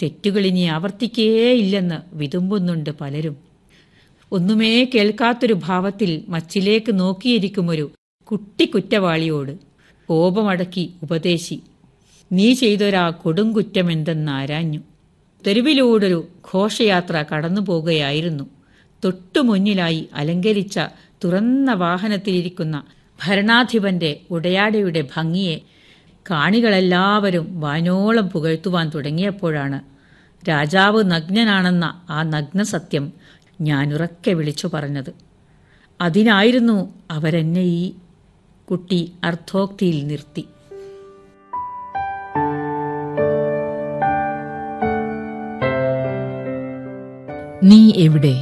തെറ്റുകളിനി ആവർത്തിക്കേയില്ലെന്ന് വിതുമ്പുന്നുണ്ട് പലരും ഒന്നുമേ കേൾക്കാത്തൊരു ഭാവത്തിൽ മച്ചിലേക്ക് നോക്കിയിരിക്കുമൊരു കുട്ടി കുറ്റവാളിയോട് കോപമടക്കി ഉപദേശി നീ ചെയ്തൊരാ കൊടുങ്കുറ്റമെന്തെന്നാരാഞ്ഞു തെരുവിലൂടൊരു ഘോഷയാത്ര കടന്നു പോകുകയായിരുന്നു തൊട്ടുമുന്നിലായി അലങ്കരിച്ച തുറന്ന വാഹനത്തിലിരിക്കുന്ന ഭരണാധിപന്റെ ഉടയാടയുടെ ഭംഗിയെ കാണികളെല്ലാവരും വാനോളം പുകഴ്ത്തുവാൻ തുടങ്ങിയപ്പോഴാണ് രാജാവ് നഗ്നനാണെന്ന ആ നഗ്നസത്യം ഞാനുറക്കെ വിളിച്ചു പറഞ്ഞത് അതിനായിരുന്നു അവരെന്നെ ഈ കുട്ടി അർത്ഥോക്തിയിൽ നിർത്തി നീ എവിടെ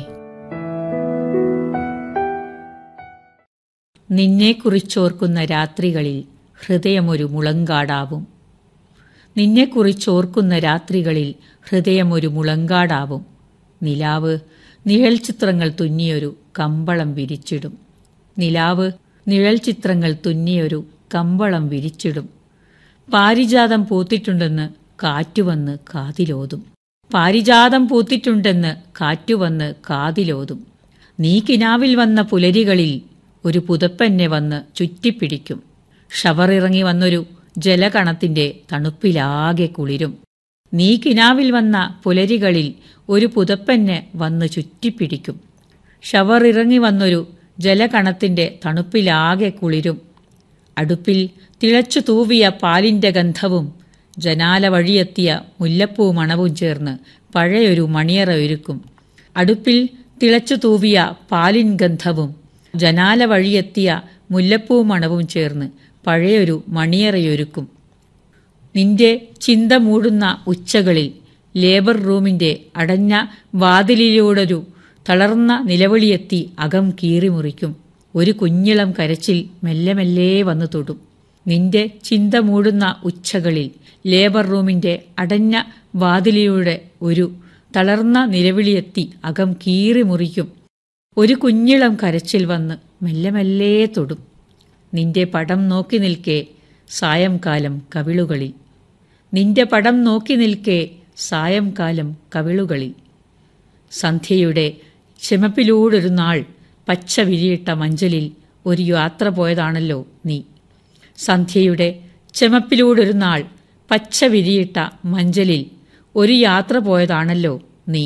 നിന്നെക്കുറിച്ചോർക്കുന്ന രാത്രികളിൽ ഹൃദയമൊരു മുളങ്കാടാവും നിന്നെക്കുറിച്ചോർക്കുന്ന രാത്രികളിൽ ഹൃദയമൊരു മുളങ്കാടാവും നിലാവ് നിഴൽ ചിത്രങ്ങൾ തുന്നിയൊരു കമ്പളം വിരിച്ചിടും നിലാവ് നിഴൽ ചിത്രങ്ങൾ തുന്നിയൊരു കമ്പളം വിരിച്ചിടും പാരിജാതം പൂത്തിട്ടുണ്ടെന്ന് കാറ്റുവന്ന് കാതിലോതും പാരിജാതം പൂത്തിട്ടുണ്ടെന്ന് കാറ്റുവന്ന് കാതിലോതും നീ കിനാവിൽ വന്ന പുലരികളിൽ ഒരു പുതപ്പെന്നെ വന്ന് ചുറ്റിപ്പിടിക്കും ഷവറിറങ്ങി വന്നൊരു ജലകണത്തിന്റെ തണുപ്പിലാകെ കുളിരും നീ കിനാവിൽ വന്ന പുലരികളിൽ ഒരു പുതപ്പെന്നെ വന്ന് ചുറ്റിപ്പിടിക്കും ഷവറിറങ്ങി വന്നൊരു ജലകണത്തിന്റെ തണുപ്പിലാകെ കുളിരും അടുപ്പിൽ തിളച്ചു തൂവിയ പാലിന്റെ ഗന്ധവും ജനാല വഴിയെത്തിയ മുല്ലപ്പൂ മണവും ചേർന്ന് പഴയൊരു മണിയറ ഒരുക്കും അടുപ്പിൽ തിളച്ചു തൂവിയ പാലിൻ ഗന്ധവും ജനാല വഴിയെത്തിയ മുല്ലപ്പൂ മണവും ചേർന്ന് പഴയൊരു മണിയറയൊരുക്കും നിന്റെ ചിന്ത മൂടുന്ന ഉച്ചകളിൽ ലേബർ റൂമിന്റെ അടഞ്ഞ വാതിലിലൂടൊരു തളർന്ന നിലവിളിയെത്തി അകം കീറിമുറിക്കും ഒരു കുഞ്ഞിളം കരച്ചിൽ മെല്ലെ മെല്ലെ വന്നു തൊടും നിന്റെ ചിന്ത മൂടുന്ന ഉച്ചകളിൽ ലേബർ റൂമിന്റെ അടഞ്ഞ വാതിലിലൂടെ ഒരു തളർന്ന നിലവിളിയെത്തി അകം കീറിമുറിക്കും ഒരു കുഞ്ഞിളം കരച്ചിൽ വന്ന് മെല്ലെ മെല്ലെ തൊടും നിന്റെ പടം നോക്കി നിൽക്കെ സായംകാലം കവിളുകളിൽ നിന്റെ പടം നോക്കി നിൽക്കെ സായംകാലം കവിളുകളിൽ സന്ധ്യയുടെ ചെമപ്പിലൂടൊരു നാൾ പച്ച വിരിയിട്ട മഞ്ചലിൽ ഒരു യാത്ര പോയതാണല്ലോ നീ സന്ധ്യയുടെ ചെമപ്പിലൂടൊരു നാൾ പച്ച വിരിയിട്ട മഞ്ചലിൽ ഒരു യാത്ര പോയതാണല്ലോ നീ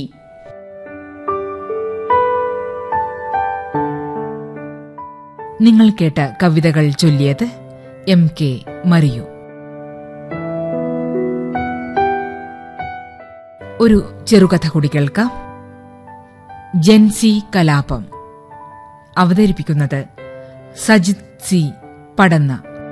നിങ്ങൾ കേട്ട കവിതകൾ ചൊല്ലിയത് എം കെ മറിയു ഒരു ചെറുകഥ കൂടി കേൾക്കാം ജൻസി കലാപം അവതരിപ്പിക്കുന്നത് സജിത് സി പടന്ന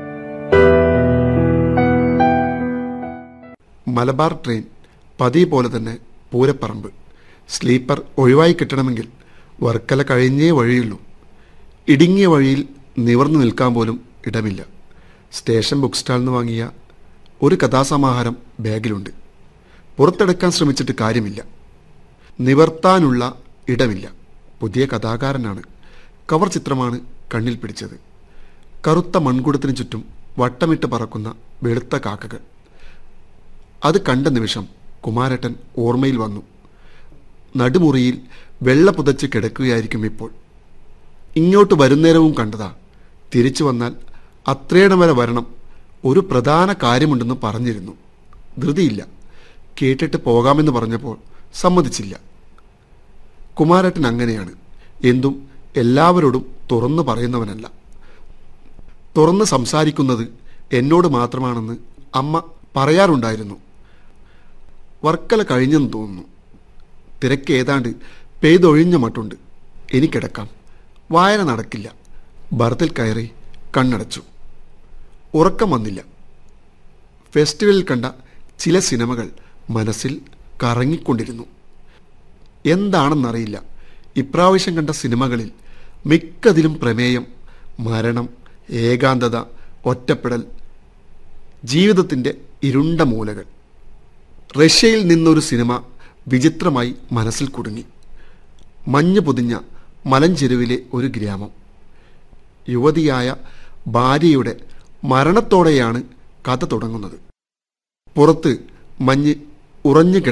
മലബാർ ട്രെയിൻ പതിവ് പോലെ തന്നെ പൂരപ്പറമ്പ് സ്ലീപ്പർ ഒഴിവായി കിട്ടണമെങ്കിൽ വർക്കല കഴിഞ്ഞേ വഴിയുള്ളൂ ഇടുങ്ങിയ വഴിയിൽ നിവർന്നു നിൽക്കാൻ പോലും ഇടമില്ല സ്റ്റേഷൻ ബുക്ക് സ്റ്റാളിൽ നിന്ന് വാങ്ങിയ ഒരു കഥാസമാഹാരം ബാഗിലുണ്ട് പുറത്തെടുക്കാൻ ശ്രമിച്ചിട്ട് കാര്യമില്ല നിവർത്താനുള്ള ഇടമില്ല പുതിയ കഥാകാരനാണ് കവർ ചിത്രമാണ് കണ്ണിൽ പിടിച്ചത് കറുത്ത മൺകുടത്തിന് ചുറ്റും വട്ടമിട്ട് പറക്കുന്ന വെളുത്ത കാക്കകൾ അത് കണ്ട നിമിഷം കുമാരട്ടൻ ഓർമ്മയിൽ വന്നു നടുമുറിയിൽ വെള്ള പുതച്ച് കിടക്കുകയായിരിക്കും ഇപ്പോൾ ഇങ്ങോട്ട് വരുന്നേരവും കണ്ടതാ തിരിച്ചു വന്നാൽ അത്രയിടം വരെ വരണം ഒരു പ്രധാന കാര്യമുണ്ടെന്ന് പറഞ്ഞിരുന്നു ധൃതിയില്ല കേട്ടിട്ട് പോകാമെന്ന് പറഞ്ഞപ്പോൾ സമ്മതിച്ചില്ല കുമാരട്ടൻ അങ്ങനെയാണ് എന്തും എല്ലാവരോടും തുറന്നു പറയുന്നവനല്ല തുറന്ന് സംസാരിക്കുന്നത് എന്നോട് മാത്രമാണെന്ന് അമ്മ പറയാറുണ്ടായിരുന്നു വർക്കല കഴിഞ്ഞെന്ന് തോന്നുന്നു തിരക്ക് ഏതാണ്ട് പെയ്തൊഴിഞ്ഞ മട്ടുണ്ട് എനിക്കിടക്കാം വായന നടക്കില്ല ബർത്തിൽ കയറി കണ്ണടച്ചു ഉറക്കം വന്നില്ല ഫെസ്റ്റിവലിൽ കണ്ട ചില സിനിമകൾ മനസ്സിൽ കറങ്ങിക്കൊണ്ടിരുന്നു എന്താണെന്നറിയില്ല ഇപ്രാവശ്യം കണ്ട സിനിമകളിൽ മിക്കതിലും പ്രമേയം മരണം ഏകാന്തത ഒറ്റപ്പെടൽ ജീവിതത്തിൻ്റെ ഇരുണ്ട മൂലകൾ റഷ്യയിൽ നിന്നൊരു സിനിമ വിചിത്രമായി മനസ്സിൽ കുടുങ്ങി മഞ്ഞ് പൊതിഞ്ഞ മലഞ്ചെരുവിലെ ഒരു ഗ്രാമം യുവതിയായ ഭാര്യയുടെ മരണത്തോടെയാണ് കഥ തുടങ്ങുന്നത് പുറത്ത് മഞ്ഞ് ഉറഞ്ഞു